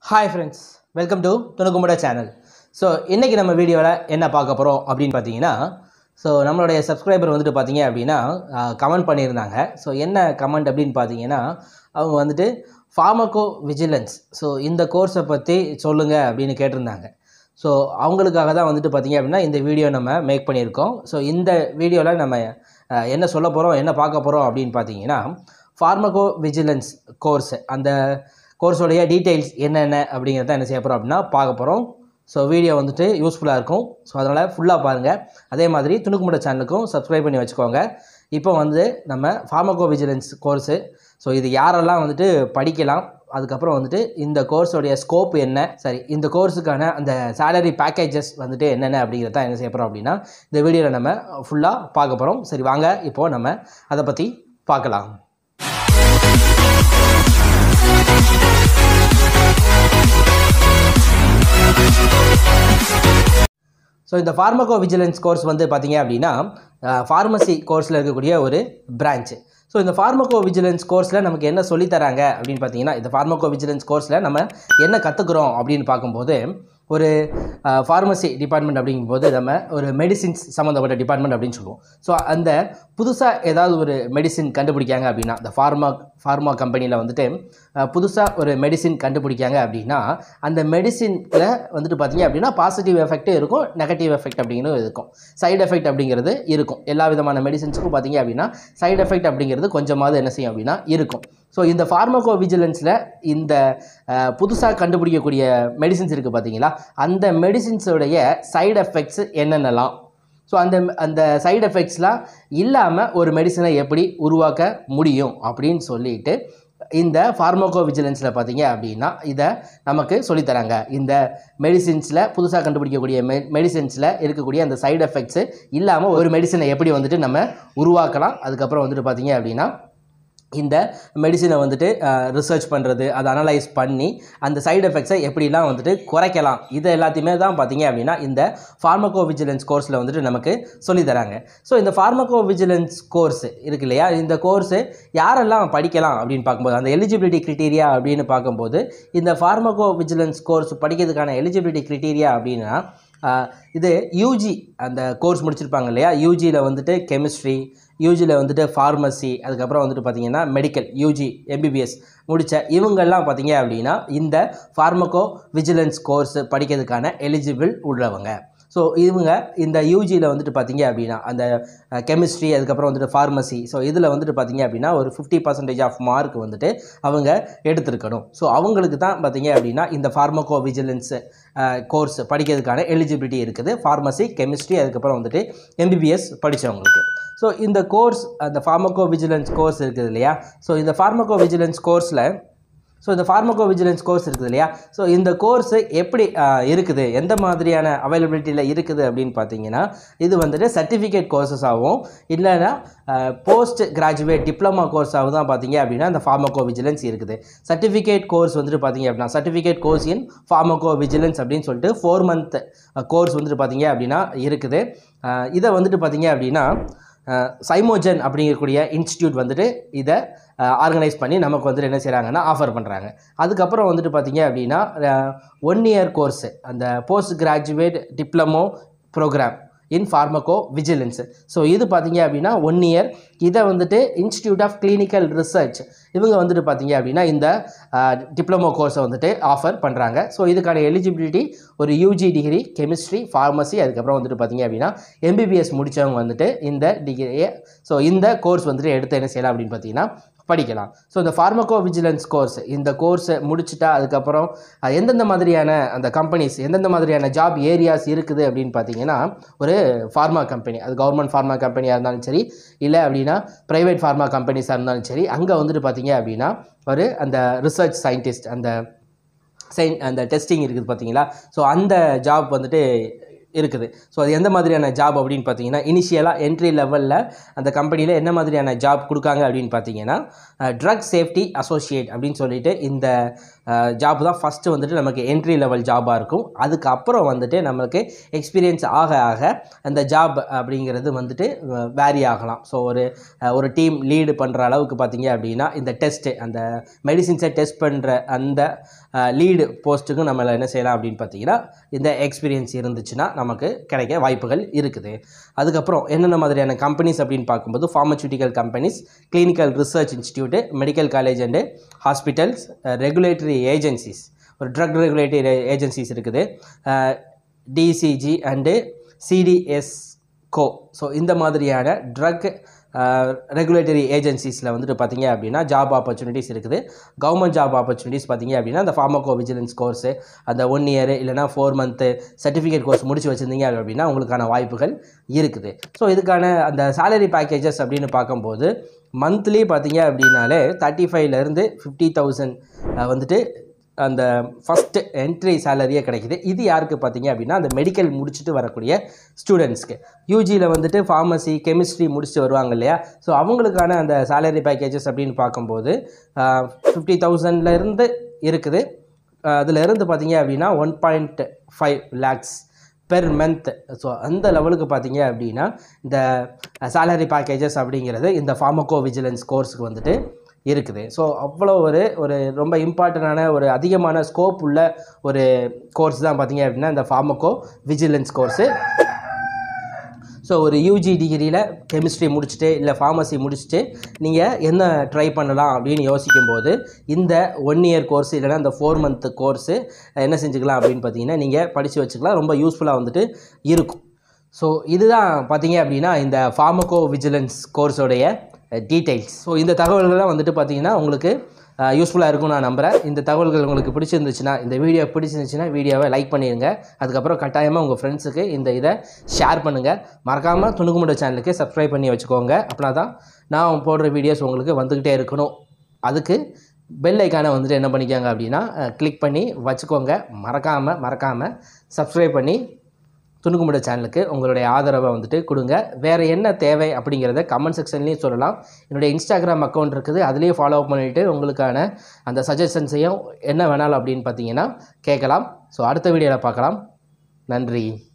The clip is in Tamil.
ஹாய் ஃப்ரெண்ட்ஸ் வெல்கம் டு துணுக்குமுட சேனல் ஸோ இன்றைக்கி நம்ம வீடியோவில் என்ன பார்க்க போகிறோம் அப்படின்னு பார்த்தீங்கன்னா ஸோ நம்மளுடைய சப்ஸ்கிரைபர் வந்துட்டு பார்த்தீங்க அப்படின்னா கமெண்ட் பண்ணியிருந்தாங்க ஸோ என்ன கமெண்ட் அப்படின்னு பார்த்தீங்கன்னா அவங்க வந்துட்டு ஃபார்மகோ விஜிலன்ஸ் ஸோ இந்த கோர்ஸை பற்றி சொல்லுங்கள் அப்படின்னு கேட்டிருந்தாங்க ஸோ அவங்களுக்காக தான் வந்துட்டு பார்த்தீங்க அப்படின்னா இந்த வீடியோ நம்ம மேக் பண்ணியிருக்கோம் ஸோ இந்த வீடியோவில் நம்ம அஹ், என்ன சொல்ல போகிறோம் என்ன பார்க்க போகிறோம் அப்படின்னு பார்த்தீங்கன்னா ஃபார்மகோ விஜிலன்ஸ் கோர்ஸ் அந்த கோர்ஸோடைய டீட்டெயில்ஸ் என்னென்ன அப்படிங்கிறத என்ன செய்ய போகிறோம் அப்படின்னா பார்க்க போகிறோம் ஸோ வீடியோ வந்துட்டு யூஸ்ஃபுல்லாக இருக்கும் ஸோ அதனால் ஃபுல்லாக பாருங்கள் அதே மாதிரி துணுக்குமுட சேனலுக்கும் சப்ஸ்கிரைப் பண்ணி வச்சுக்கோங்க இப்போ வந்து நம்ம ஃபார்மகோ விஜிலன்ஸ் கோர்ஸு ஸோ இது யாரெல்லாம் வந்துட்டு படிக்கலாம் அதுக்கப்புறம் வந்துட்டு இந்த கோர்ஸோடைய ஸ்கோப் என்ன சரி இந்த கோர்ஸுக்கான அந்த சேலரி பேக்கேஜஸ் வந்துட்டு என்னென்ன அப்படிங்கிறத என்ன செய்ய போகிறோம் அப்படின்னா இந்த வீடியோவில் நம்ம ஃபுல்லாக பார்க்க போகிறோம் சரி வாங்க இப்போது நம்ம அதை பற்றி பார்க்கலாம் ஸோ இந்த ஃபார்மகோ விஜிலன்ஸ் கோர்ஸ் வந்து பார்த்தீங்க அப்படின்னா ஃபார்மசி கோர்ஸில் இருக்கக்கூடிய ஒரு பிரான்ச்சு ஸோ இந்த ஃபார்மகோ விஜிலன்ஸ் கோர்ஸில் நமக்கு என்ன சொல்லித் தராங்க அப்படின்னு பார்த்தீங்கன்னா இந்த ஃபார்மகோ விஜிலன்ஸ் கோர்ஸில் நம்ம என்ன கற்றுக்குறோம் அப்படின்னு பார்க்கும்போது ஒரு ஃபார்மசி டிபார்ட்மெண்ட் அப்படிங்கும்போது நம்ம ஒரு மெடிசின்ஸ் சம்மந்தப்பட்ட டிபார்ட்மெண்ட் அப்படின்னு சொல்லுவோம் ஸோ அந்த புதுசாக ஏதாவது ஒரு மெடிசின் கண்டுபிடிக்காங்க அப்படின்னா இந்த ஃபார்மா ஃபார்மா கம்பெனியில் வந்துட்டு புதுசாக ஒரு மெடிசின் கண்டுபிடிக்காங்க அப்படின்னா அந்த மெடிசினில் வந்துட்டு பார்த்தீங்க அப்படின்னா பாசிட்டிவ் எஃபெக்ட்டும் இருக்கும் நெகட்டிவ் எஃபெக்ட் அப்படிங்கிறது இருக்கும் சைடு எஃபெக்ட் அப்படிங்கிறது இருக்கும் எல்லா விதமான மெடிசின்ஸுக்கும் பார்த்தீங்க அப்படின்னா சைடு எஃபெக்ட் அப்படிங்கிறது கொஞ்சமாவது என்ன செய்யும் அப்படின்னா இருக்கும் ஸோ இந்த ஃபார்மகோ விஜிலன்ஸில் இந்த புதுசாக கண்டுபிடிக்கக்கூடிய மெடிசின்ஸ் இருக்குது பார்த்தீங்களா அந்த மெடிசின்ஸோடைய சைடு எஃபெக்ட்ஸ் என்னென்னலாம் ஸோ அந்த அந்த சைடு எஃபெக்ட்ஸ்லாம் இல்லாமல் ஒரு மெடிசனை எப்படி உருவாக்க முடியும் அப்படின்னு சொல்லிட்டு இந்த ஃபார்மகோ விஜிலன்ஸில் பார்த்தீங்க அப்படின்னா இதை நமக்கு சொல்லித்தராங்க இந்த மெடிசின்ஸில் புதுசாக கண்டுபிடிக்கக்கூடிய மெ மெடிசின்ஸில் இருக்கக்கூடிய அந்த சைடு எஃபெக்ட்ஸு இல்லாமல் ஒரு மெடிசனை எப்படி வந்துட்டு நம்ம உருவாக்கலாம் அதுக்கப்புறம் வந்துட்டு பார்த்தீங்க அப்படின்னா இந்த மெடிசினை வந்துட்டு ரிசர்ச் பண்ணுறது அதை அனலைஸ் பண்ணி அந்த சைடு எஃபெக்ட்ஸை எப்படிலாம் வந்துட்டு குறைக்கலாம் இது எல்லாத்தையுமே தான் பார்த்தீங்க அப்படின்னா இந்த ஃபார்மகோ விஜிலன்ஸ் கோர்ஸில் வந்துட்டு நமக்கு சொல்லித் தராங்க ஸோ இந்த ஃபார்மகோ விஜிலன்ஸ் கோர்ஸ் இருக்கு இல்லையா இந்த கோர்ஸு யாரெல்லாம் படிக்கலாம் அப்படின்னு பார்க்கும்போது அந்த எலிஜிபிலிட்டி க்ரிட்டீரியா அப்படின்னு பார்க்கும்போது இந்த ஃபார்மகோ விஜிலன்ஸ் கோர்ஸ் படிக்கிறதுக்கான எலிஜிபிலிட்டி க்ரிட்டீரியா அப்படின்னா ஆஹ், இது யூஜி அந்த கோர்ஸ் முடிச்சிருப்பாங்க இல்லையா யூஜியில் வந்துட்டு கெமிஸ்ட்ரி யூஜியில் வந்துட்டு ஃபார்மசி அதுக்கப்புறம் வந்துட்டு பார்த்தீங்கன்னா மெடிக்கல் யூஜி எம்பிபிஎஸ் முடித்த இவங்கெல்லாம் பார்த்தீங்க அப்படின்னா இந்த ஃபார்மகோ விஜிலன்ஸ் கோர்ஸ் படிக்கிறதுக்கான எலிஜிபிள் உள்ளவங்க ஸோ இவங்க இந்த யூஜியில் வந்துட்டு பார்த்தீங்க அப்படின்னா அந்த கெமிஸ்ட்ரி அதுக்கப்புறம் வந்துட்டு ஃபார்மசி ஸோ இதில் வந்துட்டு பார்த்தீங்க அப்படின்னா ஒரு ஃபிஃப்டி பர்சன்டேஜ் ஆஃப் மார்க் வந்துட்டு அவங்க எடுத்திருக்கணும் ஸோ அவங்களுக்கு தான் பார்த்தீங்க அப்படின்னா இந்த ஃபார்மகோ விஜிலன்ஸ் கோர்ஸ் படிக்கிறதுக்கான எலிஜிபிலிட்டி இருக்குது ஃபார்மசி கெமிஸ்ட்ரி அதுக்கப்புறம் வந்துட்டு எம்பிபிஎஸ் படித்தவங்களுக்கு ஸோ இந்த கோர்ஸ் அந்த ஃபார்மகோ விஜிலன்ஸ் கோர்ஸ் இருக்குது இல்லையா ஸோ இந்த ஃபார்மகோ விஜிலன்ஸ் கோர்ஸில் ஸோ இந்த ஃபார்மகோ விஜிலன்ஸ் கோர்ஸ் இருக்குது இல்லையா ஸோ இந்த கோர்ஸு எப்படி ஆஹ், இருக்குது எந்த மாதிரியான அவைலபிலிட்டியில் இருக்குது அப்படின்னு பார்த்தீங்கன்னா இது வந்துட்டு சர்டிஃபிகேட் கோர்சஸாகவும் இல்லைன்னா போஸ்ட் கிராஜுவேட் டிப்ளமா கோர்ஸாகவும் தான் பார்த்தீங்க அப்படின்னா இந்த ஃபார்மகோ விஜிலன்ஸ் இருக்குது சர்டிஃபிகேட் கோர்ஸ் வந்துட்டு பார்த்தீங்க அப்படின்னா certificate course in pharmacovigilance அப்படின்னு சொல்லிட்டு ஃபோர் மந்த் கோர்ஸ் வந்துட்டு பார்த்தீங்க அப்படின்னா இருக்குது ஆஹ், இதை வந்துட்டு பார்த்தீங்க அப்படின்னா சைமோஜன் அப்படிங்கக்கூடிய இன்ஸ்டியூட் வந்துட்டு இதை ஆர்கனைஸ் பண்ணி நமக்கு வந்துட்டு என்ன செய்கிறாங்கன்னா ஆஃபர் பண்ணுறாங்க அதுக்கப்புறம் வந்துட்டு பார்த்தீங்க அப்படின்னா ஒன் இயர் கோர்ஸு அந்த post graduate diploma program in pharmacovigilance so இது பார்த்தீங்க அப்படின்னா ஒன் இயர் இதை வந்துட்டு இன்ஸ்டியூட் ஆஃப் கிளினிக்கல் ரிசர்ச் இவங்க வந்துட்டு பார்த்தீங்க அப்படின்னா இந்த டிப்ளமோ கோர்ஸை வந்துட்டு ஆஃபர் பண்ணுறாங்க ஸோ இதுக்கான எலிஜிபிலிட்டி ஒரு யூஜி டிகிரி கெமிஸ்ட்ரி ஃபார்மசி அதுக்கப்புறம் வந்துட்டு பார்த்தீங்க அப்படின்னா எம்பிபிஎஸ் முடித்தவங்க வந்துட்டு இந்த டிகிரியை ஸோ இந்த கோர்ஸ் வந்துட்டு எடுத்து என்ன செய்யலாம் அப்படின்னு பார்த்தீங்கன்னா படிக்கலாம் ஸோ இந்த ஃபார்மகோ விஜிலன்ஸ் கோர்ஸ் இந்த கோர்ஸை முடிச்சுட்டா அதுக்கப்புறம் அஹ், எந்தெந்த மாதிரியான அந்த கம்பெனிஸ் எந்தெந்த மாதிரியான ஜாப் ஏரியாஸ் இருக்குது அப்படின்னு பார்த்தீங்கன்னா ஒரு ஃபார்மா கம்பெனி அது கவர்மெண்ட் ஃபார்மா கம்பெனியாக இருந்தாலும் சரி இல்லை அப்படின்னா ப்ரைவேட் ஃபார்மா கம்பெனிஸாக இருந்தாலும் சரி அங்கே வந்துட்டு பார்த்தீங்க அப்படின்னா ஒரு அந்த ரிசர்ச் சயின்டிஸ்ட் அந்த சைன் அந்த டெஸ்டிங் இருக்குது பார்த்தீங்களா ஸோ அந்த ஜாப் வந்துட்டு இருக்குது ஸோ அது எந்த மாதிரியான ஜாப் அப்படின்னு பார்த்தீங்கன்னா இனிஷியலாக என்ட்ரி லெவலில் அந்த கம்பெனியில் என்ன மாதிரியான ஜாப் கொடுக்காங்க அப்படின்னு பார்த்தீங்கன்னா ட்ரக் சேஃப்டி அசோசியேட் அப்படின்னு சொல்லிட்டு இந்த ஜாப் தான் ஃபஸ்ட்டு வந்துட்டு நமக்கு என்ட்ரி லெவல் ஜாபாக இருக்கும் அதுக்கப்புறம் வந்துட்டு நம்மளுக்கு எக்ஸ்பீரியன்ஸ் ஆக ஆக அந்த ஜாப் அப்படிங்கிறது வந்துட்டு வேரி ஆகலாம் ஸோ ஒரு அஹ், ஒரு டீம் லீடு பண்ணுற அளவுக்கு பார்த்தீங்க அப்படின்னா இந்த டெஸ்ட்டு அந்த மெடிசின்ஸை டெஸ்ட் பண்ணுற அந்த லீடு போஸ்ட்டுக்கும் நம்மள என்ன செய்யலாம் அப்படின்னு பார்த்தீங்கன்னா இந்த எக்ஸ்பீரியன்ஸ் இருந்துச்சுன்னா நமக்கு கிடைக்க வாய்ப்புகள் இருக்குது அதுக்கப்புறம் என்னென்ன மாதிரியான கம்பெனிஸ் அப்படின்னு பார்க்கும்போது pharmaceutical companies clinical research institute medical college and hospitals regulatory agencies ஒரு ட்ரக் ரெகுலேட்டரி ஏஜென்சிஸ் இருக்குது DCG and CDSCO so இந்த மாதிரியான ட்ரக் ரெகுலேட்டரி ஏஜென்சிஸில் வந்துட்டு பார்த்தீங்க அப்படின்னா ஜாப் ஆப்பர்ச்சுனிட்டிஸ் இருக்குது கவர்மெண்ட் ஜாப் ஆப்பர்ச்சுனிட்டிஸ் பார்த்தீங்க அப்படின்னா அந்த ஃபார்மகோ விஜிலன்ஸ் கோர்ஸு அந்த ஒன் இயர் இல்லைனா ஃபோர் மந்த்து சர்டிஃபிகேட் கோர்ஸ் முடிச்சு வச்சுருந்தீங்க அப்படின்னா உங்களுக்கான வாய்ப்புகள் இருக்குது ஸோ இதுக்கான அந்த salary பேக்கேஜஸ் அப்படின்னு பார்க்கும்போது மந்த்லி பார்த்தீங்க அப்படின்னாலே தேர்ட்டி ஃபைவ்லேருந்து ஃபிஃப்டி தௌசண்ட் வந்துட்டு அந்த ஃபஸ்ட்டு என்ட்ரி சேலரியே கிடைக்குது இது யாருக்கு பார்த்தீங்க அப்படின்னா அந்த மெடிக்கல் முடிச்சுட்டு வரக்கூடிய ஸ்டூடெண்ட்ஸ்க்கு யூஜியில் வந்துட்டு ஃபார்மசி கெமிஸ்ட்ரி முடிச்சுட்டு வருவாங்க இல்லையா ஸோ அவங்களுக்கான அந்த salary பேக்கேஜஸ் அப்படின்னு பார்க்கும்போது ஃபிஃப்டி தௌசண்ட்லேருந்து இருக்குது அதில் இருந்து பார்த்தீங்க அப்படின்னா one point five lakhs per month so அந்த லெவலுக்கு பார்த்தீங்க அப்படின்னா இந்த salary பேக்கேஜஸ் அப்படிங்கிறது இந்த ஃபார்மகோ விஜிலன்ஸ் கோர்ஸுக்கு வந்துட்டு இருக்குது ஸோ அவ்வளோ ஒரு ஒரு ரொம்ப இம்பார்ட்டண்டான ஒரு அதிகமான ஸ்கோப் உள்ள ஒரு கோர்ஸ் தான் பார்த்தீங்க அப்படின்னா இந்த ஃபார்மகோ விஜிலன்ஸ் கோர்ஸு ஸோ ஒரு யூஜி டிகிரியில் கெமிஸ்ட்ரி முடிச்சுட்டு இல்லை ஃபார்மசி முடிச்சுட்டு நீங்கள் என்ன ட்ரை பண்ணலாம் அப்படின்னு யோசிக்கும்போது இந்த ஒன் இயர் கோர்ஸ் இல்லைனா இந்த ஃபோர் மந்த் கோர்ஸு என்ன செஞ்சுக்கலாம் அப்படின்னு பார்த்தீங்கன்னா நீங்கள் படித்து வச்சுக்கலாம் ரொம்ப யூஸ்ஃபுல்லாக வந்துட்டு இருக்கும் ஸோ இதுதான் பார்த்தீங்க அப்படின்னா இந்த ஃபார்மகோ விஜிலன்ஸ் கோர்ஸோடைய டீட்டெயில்ஸ் ஸோ இந்த தகவல்கள்லாம் வந்துட்டு பார்த்தீங்கன்னா உங்களுக்கு யூஸ்ஃபுல்லாக இருக்கும் நான் நம்புகிறேன் இந்த தகவல்கள் உங்களுக்கு பிடிச்சிருந்துச்சுன்னா இந்த வீடியோ பிடிச்சிருந்துச்சுன்னா வீடியோவை லைக் பண்ணிடுங்க அதுக்கப்புறம் கட்டாயமாக உங்கள் ஃப்ரெண்ட்ஸுக்கு இந்த இதை ஷேர் பண்ணுங்கள் மறக்காமல் துணுக்குமுட சேனலுக்கு சப்ஸ்கிரைப் பண்ணி வச்சுக்கோங்க அப்படின்னா தான் நான் போடுற வீடியோஸ் உங்களுக்கு வந்துக்கிட்டே இருக்கணும் அதுக்கு பெல் ஐக்கானை வந்துட்டு என்ன பண்ணிக்கோங்க அப்படின்னா கிளிக் பண்ணி வச்சுக்கோங்க மறக்காமல் மறக்காமல் சப்ஸ்கிரைப் பண்ணி துணுக்குமுட சேனலுக்கு உங்களுடைய ஆதரவை வந்துட்டு கொடுங்க வேறு என்ன தேவை அப்படிங்கிறத கமெண்ட் செக்ஷன்லேயும் சொல்லலாம் என்னுடைய இன்ஸ்டாகிராம் அக்கௌண்ட் இருக்குது அதுலேயும் ஃபாலோ பண்ணிவிட்டு உங்களுக்கான அந்த சஜஷன்ஸையும் என்ன வேணாலும் அப்படின்னு பார்த்தீங்கன்னா கேட்கலாம் ஸோ அடுத்த வீடியோவில் பார்க்கலாம் நன்றி